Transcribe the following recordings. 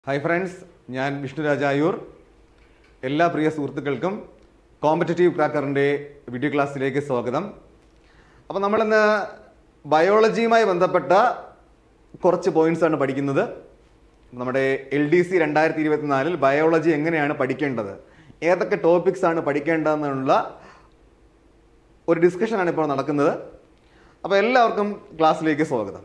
hi friends ഞാൻ വിഷ്ണു രാജായൂർ എല്ലാ പ്രിയ സുഹൃത്തുക്കൾക്കും കോമ്പറ്റേറ്റീവ് ക്രാക്കറിൻ്റെ വീഡിയോ ക്ലാസ്സിലേക്ക് സ്വാഗതം അപ്പോൾ നമ്മളിന്ന് ബയോളജിയുമായി ബന്ധപ്പെട്ട കുറച്ച് പോയിന്റ്സ് ആണ് പഠിക്കുന്നത് നമ്മുടെ എൽ ഡി സി രണ്ടായിരത്തി ഇരുപത്തിനാലിൽ ബയോളജി എങ്ങനെയാണ് പഠിക്കേണ്ടത് ഏതൊക്കെ ടോപ്പിക്സ് ആണ് പഠിക്കേണ്ടതെന്നുള്ള ഒരു ഡിസ്കഷനാണ് ഇപ്പോൾ നടക്കുന്നത് അപ്പോൾ എല്ലാവർക്കും ക്ലാസ്സിലേക്ക് സ്വാഗതം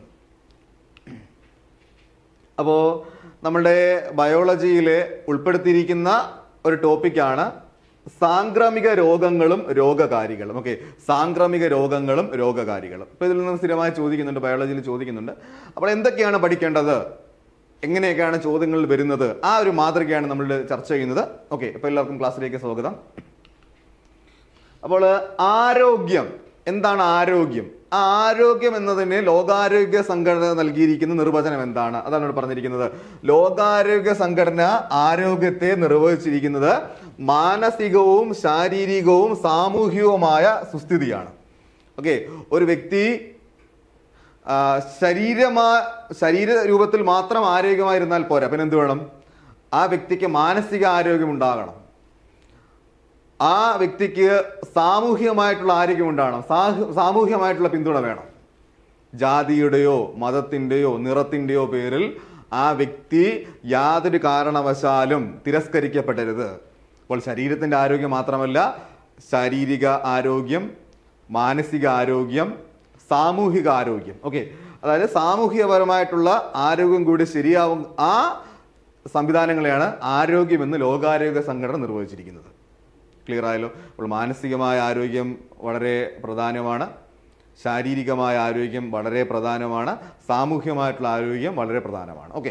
അപ്പോൾ നമ്മളുടെ ബയോളജിയിൽ ഉൾപ്പെടുത്തിയിരിക്കുന്ന ഒരു ടോപ്പിക്കാണ് സാംക്രമിക രോഗങ്ങളും രോഗകാരികളും ഓക്കെ സാംക്രമിക രോഗങ്ങളും രോഗകാരികളും ഇപ്പോൾ ഇതിൽ നിന്ന് സ്ഥിരമായി ചോദിക്കുന്നുണ്ട് ബയോളജിയിൽ ചോദിക്കുന്നുണ്ട് അപ്പോൾ എന്തൊക്കെയാണ് പഠിക്കേണ്ടത് എങ്ങനെയൊക്കെയാണ് ചോദ്യങ്ങൾ വരുന്നത് ആ ഒരു മാതൃകയാണ് നമ്മൾ ചർച്ച ചെയ്യുന്നത് ഓക്കെ അപ്പോൾ എല്ലാവർക്കും ക്ലാസ്സിലേക്ക് സ്വാഗതം അപ്പോൾ ആരോഗ്യം എന്താണ് ആരോഗ്യം ആ ആരോഗ്യം എന്നതിന് ലോകാരോഗ്യ സംഘടന നൽകിയിരിക്കുന്ന നിർവചനം എന്താണ് അതാണ് ഇവിടെ പറഞ്ഞിരിക്കുന്നത് ലോകാരോഗ്യ സംഘടന ആരോഗ്യത്തെ നിർവചിച്ചിരിക്കുന്നത് മാനസികവും ശാരീരികവും സാമൂഹികവുമായ സുസ്ഥിതിയാണ് ഓക്കെ ഒരു വ്യക്തി ആ, ശരീരമാ ശരീര രൂപത്തിൽ മാത്രം ആരോഗ്യമായിരുന്നാൽ പോരാ പിന്നെ എന്ത് വേണം ആ വ്യക്തിക്ക് മാനസിക ആരോഗ്യം ഉണ്ടാകണം ആ വ്യക്തിക്ക് സാമൂഹികമായിട്ടുള്ള ആരോഗ്യം ഉണ്ടാകണം സാഹ- സാമൂഹികമായിട്ടുള്ള പിന്തുണ വേണം ജാതിയുടെയോ മതത്തിൻ്റെയോ നിറത്തിൻ്റെയോ പേരിൽ ആ വ്യക്തി യാതൊരു കാരണവശാലും തിരസ്കരിക്കപ്പെടരുത് അപ്പോൾ ശരീരത്തിൻ്റെ ആരോഗ്യം മാത്രമല്ല ശാരീരിക ആരോഗ്യം മാനസിക ആരോഗ്യം സാമൂഹിക ആരോഗ്യം ഓക്കെ അതായത് സാമൂഹികപരമായിട്ടുള്ള ആരോഗ്യം കൂടി ശരിയാവും ആ സംവിധാനങ്ങളെയാണ് ആരോഗ്യമെന്ന് ലോകാരോഗ്യ സംഘടന നിർവഹിച്ചിരിക്കുന്നത് ക്ലിയർ ആയല്ലോ അപ്പോൾ മാനസികമായ ആരോഗ്യം വളരെ പ്രധാനമാണ് ശാരീരികമായ ആരോഗ്യം വളരെ പ്രധാനമാണ് സാമൂഹ്യമായിട്ടുള്ള ആരോഗ്യം വളരെ പ്രധാനമാണ് ഓക്കെ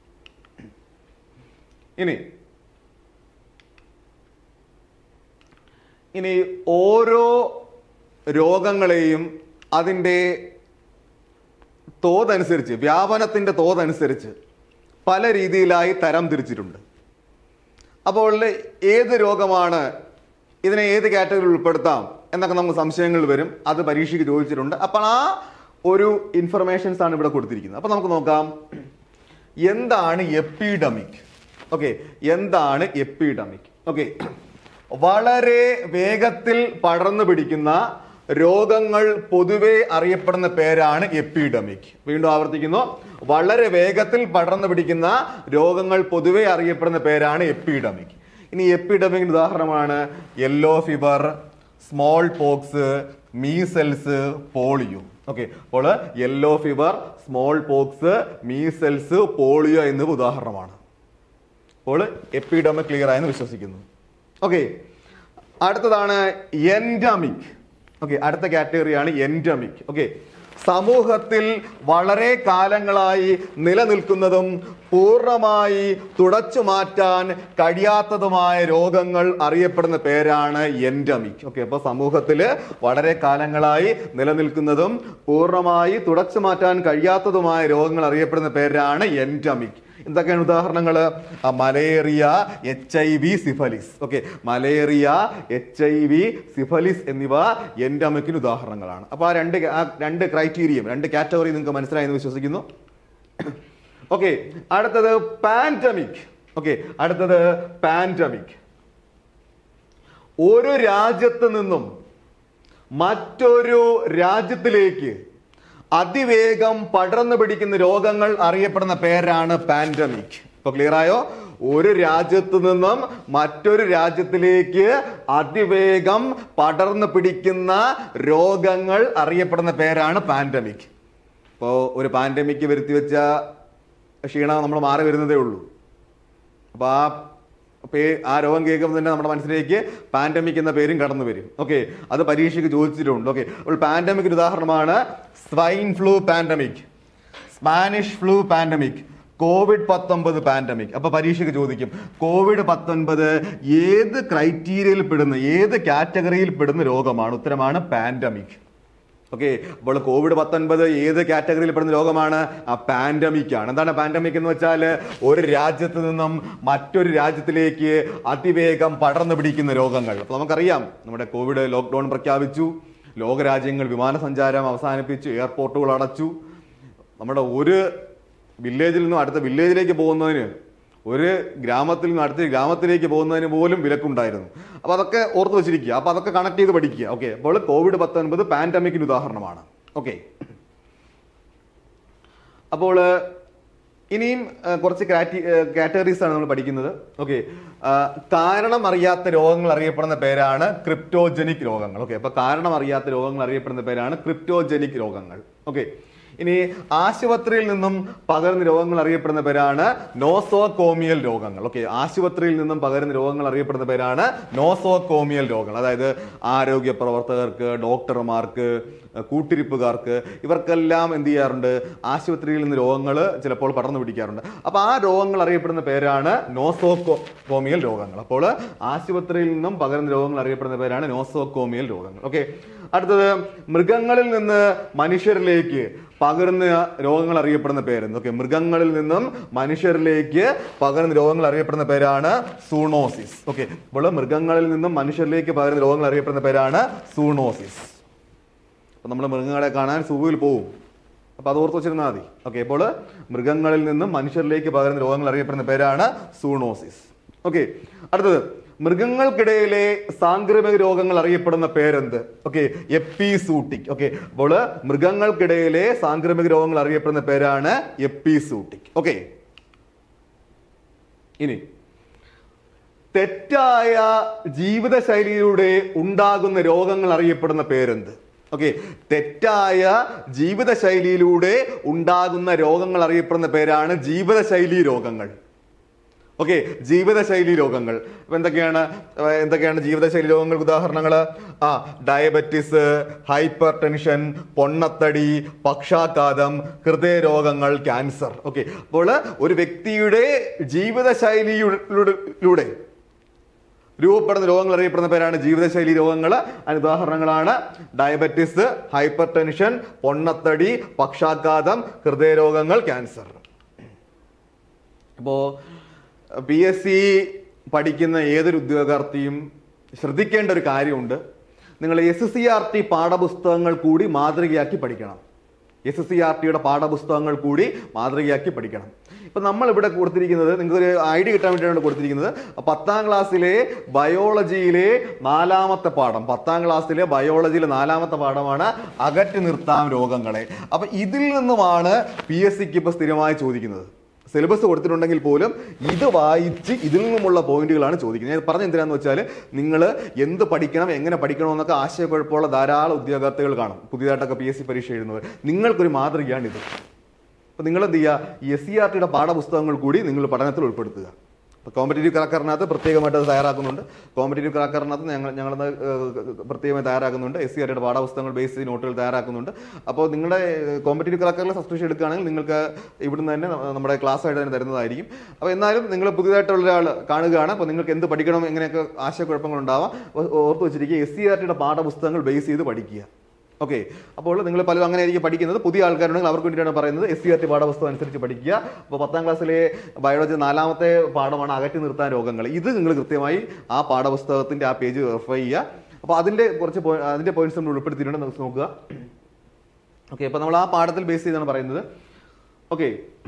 ഇനി ഇനി ഓരോ രോഗങ്ങളെയും അതിൻ്റെ തോതനുസരിച്ച് വ്യാപനത്തിൻ്റെ തോതനുസരിച്ച് പല രീതിയിലായി തരം തിരിച്ചിട്ടുണ്ട് അപ്പോൾ ഏത് രോഗമാണ് ഇതിനെ ഏത് കാറ്റഗറിയിൽ ഉൾപ്പെടുത്താം എന്നൊക്കെ നമുക്ക് സംശയങ്ങൾ വരും അത് പരീക്ഷയ്ക്ക് ചോദിച്ചിട്ടുണ്ട് അപ്പോൾ ആ ഒരു ഇൻഫർമേഷൻസ് ആണ് ഇവിടെ കൊടുത്തിരിക്കുന്നത് അപ്പോൾ നമുക്ക് നോക്കാം എന്താണ് എപ്പിഡമിക് ഓക്കെ എന്താണ് എപ്പിഡമിക് ഓക്കെ വളരെ വേഗത്തിൽ പടർന്നു പിടിക്കുന്ന രോഗങ്ങൾ പൊതുവെ അറിയപ്പെടുന്ന പേരാണ് എപ്പിഡമിക് വീണ്ടും ആവർത്തിക്കുന്നു വളരെ വേഗത്തിൽ പടർന്നു പിടിക്കുന്ന രോഗങ്ങൾ പൊതുവെ അറിയപ്പെടുന്ന പേരാണ് എപ്പിഡമിക് ഇനി എപ്പിഡമിക്കിന് ഉദാഹരണമാണ് yellow fever smallpox measles polio okay അപ്പോൾ yellow fever smallpox measles polio എന്നിവ ഉദാഹരണമാണ് അപ്പോൾ എപ്പിഡമിക് ക്ലിയർ ആയെന്ന് വിശ്വസിക്കുന്നു ഓക്കെ അടുത്തതാണ് എൻഡമിക് ഓക്കെ അടുത്ത കാറ്റഗറിയാണ് എൻഡമിക് ഓക്കെ സമൂഹത്തിൽ വളരെ കാലങ്ങളായി നിലനിൽക്കുന്നതും പൂർണ്ണമായി തുടച്ചു മാറ്റാൻ കഴിയാത്തതുമായ രോഗങ്ങൾ അറിയപ്പെടുന്ന പേരാണ് എൻഡമിക് ഓക്കെ അപ്പോൾ സമൂഹത്തിൽ വളരെ കാലങ്ങളായി നിലനിൽക്കുന്നതും പൂർണ്ണമായി തുടച്ചു മാറ്റാൻ കഴിയാത്തതുമായ രോഗങ്ങൾ അറിയപ്പെടുന്ന പേരാണ് എൻഡമിക് എന്തൊക്കെയാണ് ഉദാഹരണങ്ങൾ malaria H I V syphilis okay malaria H I V syphilis എന്നിവ എൻഡമിക്കിന് ഉദാഹരണങ്ങളാണ് അപ്പോൾ ആ രണ്ട് ആ രണ്ട് ക്രൈറ്റീരിയം രണ്ട് കാറ്റഗറി നിങ്ങൾക്ക് മനസ്സിലായി എന്ന് വിശ്വസിക്കുന്നു ഓക്കെ അടുത്തത് പാൻഡമിക് ഓക്കെ അടുത്തത് പാൻഡമിക് ഒരു രാജ്യത്ത് നിന്നും മറ്റൊരു രാജ്യത്തിലേക്ക് അതിവേഗം പടർന്നു പിടിക്കുന്ന രോഗങ്ങൾ അറിയപ്പെടുന്ന പേരാണ് പാൻഡമിക് ഇപ്പൊ ക്ലിയർ ആയോ ഒരു രാജ്യത്ത് നിന്നും മറ്റൊരു രാജ്യത്തിലേക്ക് അതിവേഗം പടർന്നു പിടിക്കുന്ന രോഗങ്ങൾ അറിയപ്പെടുന്ന പേരാണ് പാൻഡമിക് ഇപ്പോൾ ഒരു പാൻഡമിക് വരുത്തി വെച്ച ക്ഷീണം നമ്മൾ മാറി വരുന്നതേ ഉള്ളൂ അപ്പോൾ ആ പേ ആ രോഗം കേൾക്കുമ്പോൾ തന്നെ നമ്മുടെ മനസ്സിലേക്ക് പാൻഡമിക് എന്ന പേരും കടന്നു വരും ഓക്കെ അത് പരീക്ഷയ്ക്ക് ചോദിച്ചിട്ടുണ്ട് ഓക്കെ അപ്പോൾ പാൻഡമിക്കിന് ഉദാഹരണമാണ് swine flu pandemic Spanish flu pandemic Covid പത്തൊമ്പത് പാൻഡമിക് അപ്പൊ പരീക്ഷയ്ക്ക് ചോദിക്കും കോവിഡ് പത്തൊൻപത് ഏത് ക്രൈറ്റീരിയയിൽ പെടുന്ന ഏത് കാറ്റഗറിയിൽ പെടുന്ന രോഗമാണ് ഉത്തരമാണ് പാൻഡമിക് ഓക്കെ അപ്പോൾ കോവിഡ് പത്തൊൻപത് ഏത് കാറ്റഗറിയിൽ പെടുന്ന രോഗമാണ് ആ പാൻഡമിക് ആണ് എന്താണ് പാൻഡമിക് എന്ന് വെച്ചാൽ ഒരു രാജ്യത്ത് നിന്നും മറ്റൊരു രാജ്യത്തിലേക്ക് അതിവേഗം പടർന്നു പിടിക്കുന്ന രോഗങ്ങൾ അപ്പൊ നമുക്കറിയാം നമ്മുടെ കോവിഡ് ലോക്ക്ഡൌൺ പ്രഖ്യാപിച്ചു ലോകരാജ്യങ്ങൾ വിമാന സഞ്ചാരം അവസാനിപ്പിച്ചു എയർപോർട്ടുകൾ അടച്ചു നമ്മുടെ ഒരു വില്ലേജിൽ നിന്നും അടുത്ത വില്ലേജിലേക്ക് പോകുന്നതിന് ഒരു ഗ്രാമത്തിൽ നിന്ന് അടുത്ത ഗ്രാമത്തിലേക്ക് പോകുന്നതിന് പോലും വിലക്കുണ്ടായിരുന്നു അപ്പോൾ അതൊക്കെ ഓർത്ത് വെച്ചിരിക്കുക അപ്പോൾ അതൊക്കെ കണക്ട് ചെയ്ത് പഠിക്കുക ഓക്കെ അപ്പോൾ കോവിഡ് പത്തൊൻപത് പാൻഡമിക്കിന് ഉദാഹരണമാണ് ഓക്കെ അപ്പോൾ ഇനിയും ആ, കുറച്ച് കാറ്റഗറീസ് ആണ് നമ്മൾ പഠിക്കുന്നത് ഓക്കെ കാരണം അറിയാത്ത രോഗങ്ങൾ അറിയപ്പെടുന്ന പേരാണ് ക്രിപ്റ്റോജനിക് രോഗങ്ങൾ ഓക്കെ അപ്പൊ കാരണം അറിയാത്ത രോഗങ്ങൾ അറിയപ്പെടുന്ന പേരാണ് ക്രിപ്റ്റോജനിക് രോഗങ്ങൾ ഓക്കെ ഇനി ആശുപത്രിയിൽ നിന്നും പകരുന്ന രോഗങ്ങൾ അറിയപ്പെടുന്ന പേരാണ് നോസോകോമിയൽ രോഗങ്ങൾ ഓക്കെ ആശുപത്രിയിൽ നിന്നും പകരുന്ന രോഗങ്ങൾ അറിയപ്പെടുന്ന പേരാണ് നോസോകോമിയൽ രോഗങ്ങൾ അതായത് ആരോഗ്യ പ്രവർത്തകർക്ക് ഡോക്ടർമാർക്ക് കൂട്ടിരിപ്പുകാർക്ക് ഇവർക്കെല്ലാം എന്ത് ചെയ്യാറുണ്ട് ആശുപത്രിയിൽ നിന്ന് രോഗങ്ങൾ ചിലപ്പോൾ പടർന്നു പിടിക്കാറുണ്ട് അപ്പോൾ ആ രോഗങ്ങൾ അറിയപ്പെടുന്ന പേരാണ് നോസോകോമിയൽ രോഗങ്ങൾ അപ്പോൾ ആശുപത്രിയിൽ നിന്നും പകരുന്ന രോഗങ്ങൾ അറിയപ്പെടുന്ന പേരാണ് നോസോകോമിയൽ രോഗങ്ങൾ ഓക്കെ അടുത്തത് മൃഗങ്ങളിൽ നിന്ന് മനുഷ്യരിലേക്ക് പകരുന്ന രോഗങ്ങൾ അറിയപ്പെടുന്ന പേര് ഓക്കെ മൃഗങ്ങളിൽ നിന്നും മനുഷ്യരിലേക്ക് പകരുന്ന രോഗങ്ങൾ അറിയപ്പെടുന്ന പേരാണ് സൂണോസിസ് ഓക്കെ അപ്പോൾ മൃഗങ്ങളിൽ നിന്നും മനുഷ്യരിലേക്ക് പകരുന്ന രോഗങ്ങൾ അറിയപ്പെടുന്ന പേരാണ് സൂണോസിസ് അപ്പൊ നമ്മൾ മൃഗങ്ങളെ കാണാൻ സൂവിൽ പോവും അപ്പൊ അത് ഓർത്ത് വെച്ചിരുന്നാൽ മതി ഓക്കെ ഇപ്പോൾ മൃഗങ്ങളിൽ നിന്നും മനുഷ്യരിലേക്ക് പകരുന്ന രോഗങ്ങൾ അറിയപ്പെടുന്ന പേരാണ് സൂണോസിസ് ഓക്കെ അടുത്തത് മൃഗങ്ങൾക്കിടയിലെ സാംക്രമിക രോഗങ്ങൾ അറിയപ്പെടുന്ന പേരെന്ത് ഓക്കെ എപ്പിസൂട്ടിക് ഓക്കെ അപ്പോൾ മൃഗങ്ങൾക്കിടയിലെ സാംക്രമിക രോഗങ്ങൾ അറിയപ്പെടുന്ന പേരാണ് എപ്പിസൂട്ടിക് ഓക്കെ ഇനി തെറ്റായ ജീവിതശൈലിയിലൂടെ ഉണ്ടാകുന്ന രോഗങ്ങൾ അറിയപ്പെടുന്ന പേരെന്ത് ഓക്കെ തെറ്റായ ജീവിതശൈലിയിലൂടെ ഉണ്ടാകുന്ന രോഗങ്ങൾ അറിയപ്പെടുന്ന പേരാണ് ജീവിതശൈലി രോഗങ്ങൾ ഓക്കെ ജീവിതശൈലി രോഗങ്ങൾ അപ്പൊ എന്തൊക്കെയാണ് ഏർ എന്തൊക്കെയാണ് ജീവിതശൈലി രോഗങ്ങൾക്ക് ഉദാഹരണങ്ങൾ ആ ഡയബറ്റിസ് ഹൈപ്പർ ടെൻഷൻ പൊണ്ണത്തടി പക്ഷാഘാതം ഹൃദയരോഗങ്ങൾ ക്യാൻസർ ഓക്കെ അപ്പോൾ ഒരു വ്യക്തിയുടെ ജീവിതശൈലിയിലൂടെ രൂപപ്പെടുന്ന രോഗങ്ങൾ അറിയപ്പെടുന്ന പേരാണ് ജീവിതശൈലി രോഗങ്ങൾ അതിന് ഉദാഹരണങ്ങളാണ് ഡയബറ്റിസ് ഹൈപ്പർ ടെൻഷൻ പൊണ്ണത്തടി പക്ഷാഘാതം ഹൃദയരോഗങ്ങൾ ക്യാൻസർ അപ്പോൾ പി എസ് സി പഠിക്കുന്ന ഏതൊരു ഉദ്യോഗാർത്ഥിയും ശ്രദ്ധിക്കേണ്ട ഒരു കാര്യമുണ്ട് നിങ്ങൾ എസ് സി ആർ ടി പാഠപുസ്തകങ്ങൾ കൂടി മാതൃകയാക്കി പഠിക്കണം എസ് സി ആർ ടിയുടെ പാഠപുസ്തകങ്ങൾ കൂടി മാതൃകയാക്കി പഠിക്കണം ഇപ്പൊ നമ്മൾ ഇവിടെ കൊടുത്തിരിക്കുന്നത് നിങ്ങൾക്ക് ഒരു ഐഡിയ കിട്ടാൻ വേണ്ടിയാണ് കൊടുത്തിരിക്കുന്നത് പത്താം ക്ലാസ്സിലെ ബയോളജിയിലെ നാലാമത്തെ പാഠം പത്താം ക്ലാസ്സിലെ ബയോളജിയിലെ നാലാമത്തെ പാഠമാണ് അകറ്റി നിർത്താം രോഗങ്ങളെ അപ്പൊ ഇതിൽ നിന്നുമാണ് പി എസ് സിക്ക് ഇപ്പൊ സ്ഥിരമായി ചോദിക്കുന്നത് സിലബസ് കൊടുത്തിട്ടുണ്ടെങ്കിൽ പോലും ഇത് വായിച്ച് ഇതിൽ നിന്നുമുള്ള പോയിന്റുകളാണ് ചോദിക്കുന്നത് ഞാൻ പറഞ്ഞ എന്തിനാന്ന് വെച്ചാൽ നിങ്ങൾ എന്ത് പഠിക്കണം എങ്ങനെ പഠിക്കണം എന്നൊക്കെ ആശയക്കുഴപ്പമുള്ള ധാരാളം ഉദ്യോഗാർത്ഥികൾ കാണും പുതിയതായിട്ടൊക്കെ പി എസ് സി പരീക്ഷ എഴുതുന്നവർ നിങ്ങൾക്കൊരു മാതൃകയാണ് ഇത് അപ്പോൾ നിങ്ങൾ എന്ത് ചെയ്യുക ഈ എസ് സി ആർ ടിയുടെ പാഠപുസ്തകങ്ങൾ കൂടി നിങ്ങൾ പഠനത്തിൽ ഉൾപ്പെടുത്തുക ഇപ്പോൾ കോമ്പറ്റേറ്റീവ് ക്രാക്കറിനകത്ത് പ്രത്യേകമായിട്ട് അത് തയ്യാറാക്കുന്നുണ്ട് കോമ്പറ്റേറ്റീവ് ക്രാക്കറിനകത്ത് ഞങ്ങൾ ഞങ്ങളത് ഏഹ്, പ്രത്യേകമായി തയ്യാറാക്കുന്നുണ്ട് എസ് സി ആർ ടിയുടെ പാഠപുസ്തകങ്ങൾ ബേസ് ചെയ്ത് നോട്ടുകൾ തയ്യാറാക്കുന്നുണ്ട് അപ്പോൾ നിങ്ങളുടെ കോമ്പറ്റേറ്റീവ് ക്രാക്കറിൽ സബ്സ്ക്രിപ്ഷൻ എടുക്കുകയാണെങ്കിൽ നിങ്ങൾക്ക് ഇവിടുന്ന് തന്നെ ന- നമ്മുടെ ക്ലാസ് ആയിട്ട് തന്നെ തരുന്നതായിരിക്കും അപ്പോൾ എന്നാലും നിങ്ങൾ പുതിയതായിട്ടുള്ള ഒരാൾ കാണുകയാണ് അപ്പോൾ നിങ്ങൾക്ക് എന്ത് പഠിക്കണം എങ്ങനെയൊക്കെ ആശയക്കുഴപ്പങ്ങൾ ഉണ്ടാവാം അപ്പോൾ ഓർത്ത് വെച്ചിരിക്കുക എസ് സി ആർ ടിയുടെ പാഠപുസ്തകങ്ങൾ ബേസ് ചെയ്ത് പഠിക്കുക ഓക്കെ അപ്പോൾ നിങ്ങൾ പലരും അങ്ങനെ ആയിരിക്കും പഠിക്കുന്നത് പുതിയ ആൾക്കാരുണ്ടെങ്കിൽ അവർക്ക് വേണ്ടിയിട്ടാണ് പറയുന്നത് എസ് സി ആർ ടി പാഠപുസ്തകം അനുസരിച്ച് പഠിക്കുക അപ്പോൾ പത്താം ക്ലാസ്സിലെ ബയോളജി നാലാമത്തെ പാഠമാണ് അകറ്റി നിർത്താൻ രോഗങ്ങൾ ഇത് നിങ്ങൾ കൃത്യമായി ആ പാഠപുസ്തകത്തിന്റെ ആ പേജ് വെറിഫൈ ചെയ്യുക അപ്പോൾ അതിന്റെ കുറച്ച് point- അതിന്റെ പോയിന്റ്സ് നമ്മൾ ഉൾപ്പെടുത്തിയിട്ടുണ്ട് നമുക്ക് നോക്കുക ഓക്കെ അപ്പോൾ നമ്മൾ ആ പാഠത്തിൽ ബേസ് ചെയ്താണ് പറയുന്നത് ഓക്കെ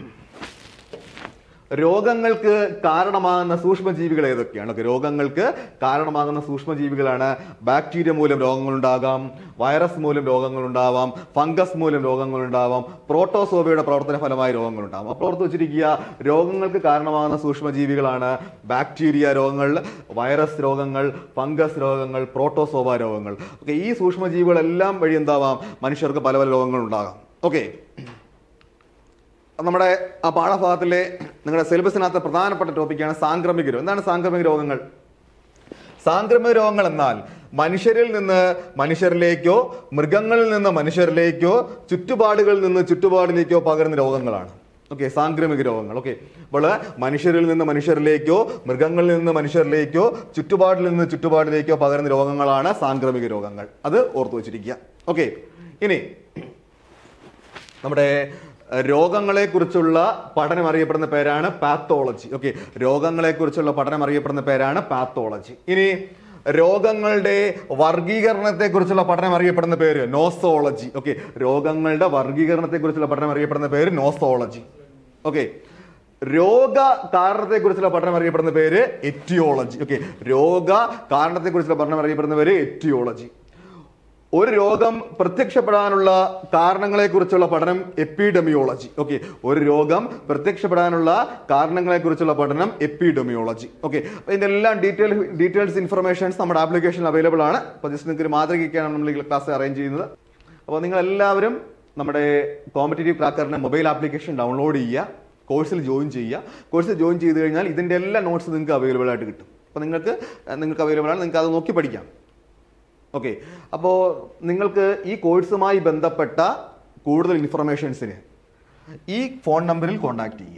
രോഗങ്ങൾക്ക് കാരണമാകുന്ന സൂക്ഷ്മജീവികൾ ഏതൊക്കെയാണ് ഓക്കെ രോഗങ്ങൾക്ക് കാരണമാകുന്ന സൂക്ഷ്മജീവികളാണ് ബാക്ടീരിയ മൂലം രോഗങ്ങളുണ്ടാകാം വൈറസ് മൂലം രോഗങ്ങളുണ്ടാവാം ഫംഗസ് മൂലം രോഗങ്ങളുണ്ടാവാം പ്രോട്ടോസോബയുടെ പ്രവർത്തന ഫലമായി രോഗങ്ങളുണ്ടാവാം അപ്പോൾ ഓർത്ത് വെച്ചിരിക്കുക രോഗങ്ങൾക്ക് കാരണമാകുന്ന സൂക്ഷ്മജീവികളാണ് ബാക്ടീരിയ രോഗങ്ങൾ വൈറസ് രോഗങ്ങൾ ഫംഗസ് രോഗങ്ങൾ പ്രോട്ടോസോബ രോഗങ്ങൾ ഓക്കെ ഈ സൂക്ഷ്മജീവികളെല്ലാം വഴി എന്താവാം മനുഷ്യർക്ക് പല പല രോഗങ്ങളുണ്ടാകാം ഓക്കെ നമ്മുടെ ആ പാഠഭാഗത്തിലെ നിങ്ങളുടെ സിലബസിനകത്ത് പ്രധാനപ്പെട്ട ടോപ്പിക്കാണ് സാംക്രമിക രോഗം എന്താണ് സാംക്രമിക രോഗങ്ങൾ സാംക്രമിക രോഗങ്ങൾ എന്നാൽ മനുഷ്യരിൽ നിന്ന് മനുഷ്യരിലേക്കോ മൃഗങ്ങളിൽ നിന്ന് മനുഷ്യരിലേക്കോ ചുറ്റുപാടുകളിൽ നിന്ന് ചുറ്റുപാടിലേക്കോ പകരുന്ന രോഗങ്ങളാണ് ഓക്കെ സാംക്രമിക രോഗങ്ങൾ ഓക്കെ അപ്പോൾ മനുഷ്യരിൽ നിന്ന് മനുഷ്യരിലേക്കോ മൃഗങ്ങളിൽ നിന്ന് മനുഷ്യരിലേക്കോ ചുറ്റുപാടിൽ നിന്ന് ചുറ്റുപാടിലേക്കോ പകരുന്ന രോഗങ്ങളാണ് സാംക്രമിക രോഗങ്ങൾ അത് ഓർത്തു വെച്ചിരിക്കുക ഓക്കെ ഇനി നമ്മുടെ രോഗങ്ങളെ കുറിച്ചുള്ള പഠനം അറിയപ്പെടുന്ന പേരാണ് പാത്തോളജി ഓക്കെ രോഗങ്ങളെ കുറിച്ചുള്ള പഠനം അറിയപ്പെടുന്ന പേരാണ് പാത്തോളജി ഇനി രോഗങ്ങളുടെ വർഗീകരണത്തെ കുറിച്ചുള്ള പഠനം അറിയപ്പെടുന്ന പേര് നോസോളജി ഓക്കെ രോഗങ്ങളുടെ വർഗീകരണത്തെ കുറിച്ചുള്ള പഠനം അറിയപ്പെടുന്ന പേര് നോസോളജി ഓക്കെ രോഗ കാരണത്തെ കുറിച്ചുള്ള പഠനം അറിയപ്പെടുന്ന പേര് എറ്റിയോളജി ഓക്കെ രോഗ കാരണത്തെ കുറിച്ചുള്ള പഠനം അറിയപ്പെടുന്ന പേര് എറ്റിയോളജി ഒരു രോഗം പ്രത്യക്ഷപ്പെടാനുള്ള കാരണങ്ങളെ കുറിച്ചുള്ള പഠനം എപ്പിഡെമിയോളജി ഓക്കെ ഒരു രോഗം പ്രത്യക്ഷപ്പെടാനുള്ള കാരണങ്ങളെ കുറിച്ചുള്ള പഠനം എപ്പിഡെമിയോളജി ഓക്കെ അപ്പൊ ഇതിന്റെ എല്ലാം ഡീറ്റെയിൽ ഡീറ്റെയിൽസ് ഇൻഫർമേഷൻസ് നമ്മുടെ ആപ്ലിക്കേഷൻ അവൈലബിൾ ആണ് അപ്പോൾ ജസ്റ്റ് നിങ്ങൾക്ക് ഒരു മാതൃകയ്ക്കാണ് നമ്മൾ ഈ ക്ലാസ് അറേഞ്ച് ചെയ്യുന്നത് അപ്പോൾ നിങ്ങൾ എല്ലാവരും നമ്മുടെ കോമ്പറ്റേറ്റീവ് ക്രാക്കറിന്റെ മൊബൈൽ ആപ്ലിക്കേഷൻ ഡൗൺലോഡ് ചെയ്യുക കോഴ്സിൽ ജോയിൻ ചെയ്യുക കോഴ്സിൽ ജോയിൻ ചെയ്ത് കഴിഞ്ഞാൽ ഇതിന്റെ എല്ലാ നോട്ട്സ് നിങ്ങൾക്ക് അവൈലബിൾ ആയിട്ട് കിട്ടും അപ്പോൾ നിങ്ങൾക്ക് നിങ്ങൾക്ക് അവൈലബിൾ ആണ് നിങ്ങൾക്ക് അത് നോക്കി പഠിക്കാം ഓക്കെ അപ്പോൾ നിങ്ങൾക്ക് ഈ കോഴ്സുമായി ബന്ധപ്പെട്ട കൂടുതൽ ഇൻഫർമേഷൻസിന് ഈ ഫോൺ നമ്പറിൽ കോൺടാക്ട് ചെയ്യുക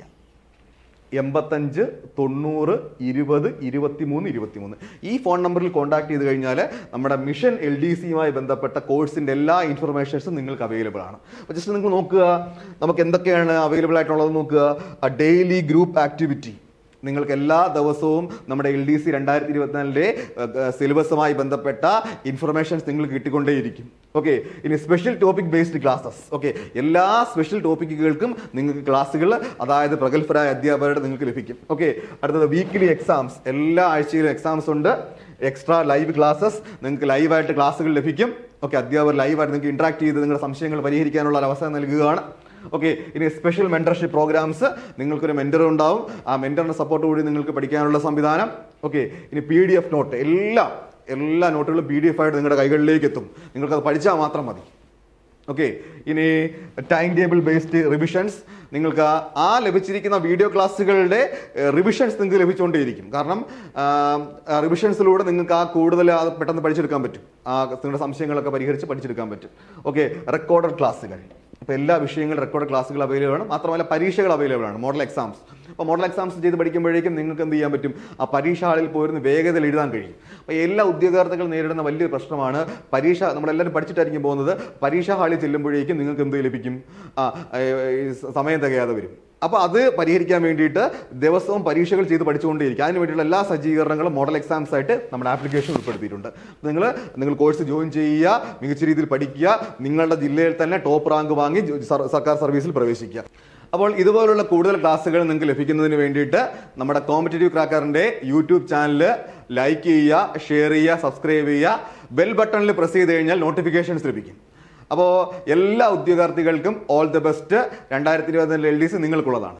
എൺപത്തഞ്ച് തൊണ്ണൂറ് ഇരുപത് ഇരുപത്തിമൂന്ന് ഇരുപത്തിമൂന്ന് ഈ ഫോൺ നമ്പറിൽ കോൺടാക്ട് ചെയ്ത് കഴിഞ്ഞാൽ നമ്മുടെ മിഷൻ എൽ ഡി സിയുമായി ബന്ധപ്പെട്ട കോഴ്സിൻ്റെ എല്ലാ ഇൻഫർമേഷൻസും നിങ്ങൾക്ക് അവൈലബിൾ ആണ് അപ്പോൾ ജസ്റ്റ് നിങ്ങൾ നോക്കുക നമുക്ക് എന്തൊക്കെയാണ് അവൈലബിൾ ആയിട്ടുള്ളത് നോക്കുക ഡെയിലി ഗ്രൂപ്പ് ആക്ടിവിറ്റി നിങ്ങൾക്ക് എല്ലാ ദിവസവും നമ്മുടെ എൽ ഡി സി രണ്ടായിരത്തി ഇരുപത്തിനാലിലെ സിലബസുമായി ബന്ധപ്പെട്ട ഇൻഫർമേഷൻസ് നിങ്ങൾക്ക് കിട്ടിക്കൊണ്ടേയിരിക്കും ഓക്കെ ഇനി special topic based classes okay എല്ലാ സ്പെഷ്യൽ ടോപ്പിക്കുകൾക്കും നിങ്ങൾക്ക് ക്ലാസ്സുകൾ അതായത് പ്രഗത്ഭരായ അധ്യാപകരുടെ നിങ്ങൾക്ക് ലഭിക്കും ഓക്കെ അടുത്തത് വീക്ക്ലി എക്സാംസ് എല്ലാ ആഴ്ചയിലും എക്സാംസ് ഉണ്ട് എക്സ്ട്രാ ലൈവ് ക്ലാസ്സസ് നിങ്ങൾക്ക് ലൈവായിട്ട് ക്ലാസ്സുകൾ ലഭിക്കും ഓക്കെ അധ്യാപകർ ലൈവായിട്ട് നിങ്ങൾക്ക് ഇന്ററാക്ട് ചെയ്ത് നിങ്ങളുടെ സംശയങ്ങൾ പരിഹരിക്കാനുള്ള ഒരു അവസരം നൽകുകയാണ് ഓക്കെ ഇനി സ്പെഷ്യൽ മെന്റർഷിപ്പ് പ്രോഗ്രാംസ് നിങ്ങൾക്കൊരു മെന്റർ ഉണ്ടാവും ആ മെന്ററിന്റെ സപ്പോർട്ട് കൂടി നിങ്ങൾക്ക് പഠിക്കാനുള്ള സംവിധാനം ഓക്കെ ഇനി പി ഡി എഫ് നോട്ട് എല്ലാം എല്ലാ നോട്ടുകളും പി ഡി എഫ് ആയിട്ട് നിങ്ങളുടെ കൈകളിലേക്ക് എത്തും നിങ്ങൾക്കത് പഠിച്ചാൽ മാത്രം മതി ഓക്കെ ഇനി ടൈം ടേബിൾ ബേസ്ഡ് റിവിഷൻസ് നിങ്ങൾക്ക് ആ- ആ ലഭിച്ചിരിക്കുന്ന വീഡിയോ ക്ലാസ്സുകളുടെ റിവിഷൻസ് നിങ്ങൾക്ക് ലഭിച്ചുകൊണ്ടേയിരിക്കും കാരണം റിവിഷൻസിലൂടെ നിങ്ങൾക്ക് ആ കൂടുതൽ അത് പെട്ടെന്ന് പഠിച്ചെടുക്കാൻ പറ്റും ആ നിങ്ങളുടെ സംശയങ്ങളൊക്കെ പരിഹരിച്ച് പഠിച്ചെടുക്കാൻ പറ്റും ഓക്കെ റെക്കോർഡഡ് ക്ലാസ്സുകൾ അപ്പോൾ എല്ലാ വിഷയങ്ങളും റെക്കോർഡ് ക്ലാസ്സുകൾ അവൈലബിൾ ആണ് മാത്രമല്ല പരീക്ഷകൾ അവൈലബിൾ ആണ് മോഡൽ എക്സാംസ് അപ്പോൾ മോഡൽ എക്സാംസ് ചെയ്ത് പഠിക്കുമ്പോഴേക്കും നിങ്ങൾക്ക് എന്ത് ചെയ്യാൻ പറ്റും ആ പരീക്ഷ ഹാളിൽ പോയിരുന്ന് വേഗതയിൽ എഴുതാൻ കഴിയും അപ്പോൾ എല്ലാ ഉദ്യോഗാർത്ഥികൾ നേരിടുന്ന വലിയൊരു പ്രശ്നമാണ് പരീക്ഷ നമ്മളെല്ലാവരും പഠിച്ചിട്ടായിരിക്കും പോകുന്നത് പരീക്ഷ ഹാളിൽ ചെല്ലുമ്പോഴേക്കും നിങ്ങൾക്ക് എന്ത് ലഭിക്കും ആ ഏ, ഈ സമയം തികയാതെ വരും അപ്പോൾ അത് പരിഹരിക്കാൻ വേണ്ടിയിട്ട് ദിവസവും പരീക്ഷകൾ ചെയ്ത് പഠിച്ചുകൊണ്ടേയിരിക്കും അതിന് വേണ്ടിയുള്ള എല്ലാ സജ്ജീകരണങ്ങളും മോഡൽ എക്സാംസ് ആയിട്ട് നമ്മുടെ ആപ്ലിക്കേഷൻ ഉൾപ്പെടുത്തിയിട്ടുണ്ട് നിങ്ങൾ നിങ്ങൾ കോഴ്സ് ജോയിൻ ചെയ്യുക മികച്ച രീതിയിൽ പഠിക്കുക നിങ്ങളുടെ ജില്ലയിൽ തന്നെ ടോപ്പ് റാങ്ക് വാങ്ങി ജോ- സർ- സർക്കാർ സർവീസിൽ പ്രവേശിക്കുക അപ്പോൾ ഇതുപോലുള്ള കൂടുതൽ ക്ലാസ്സുകൾ നിങ്ങൾക്ക് ലഭിക്കുന്നതിന് വേണ്ടിയിട്ട് നമ്മുടെ കോമ്പറ്റേറ്റീവ് ക്രാക്കറിന്റെ യൂട്യൂബ് ചാനൽ ലൈക്ക് ചെയ്യുക ഷെയർ ചെയ്യുക സബ്സ്ക്രൈബ് ചെയ്യുക ബെൽ ബട്ടണിൽ പ്രസ് ചെയ്ത് കഴിഞ്ഞാൽ നോട്ടിഫിക്കേഷൻസ് ലഭിക്കും അപ്പോൾ എല്ലാ ഉദ്യോഗാർത്ഥികൾക്കും ഓൾ ദി ബെസ്റ്റ് രണ്ടായിരത്തി ഇരുപത്തിനാല് എൽ ഡി സി നിങ്ങൾക്കുള്ളതാണ്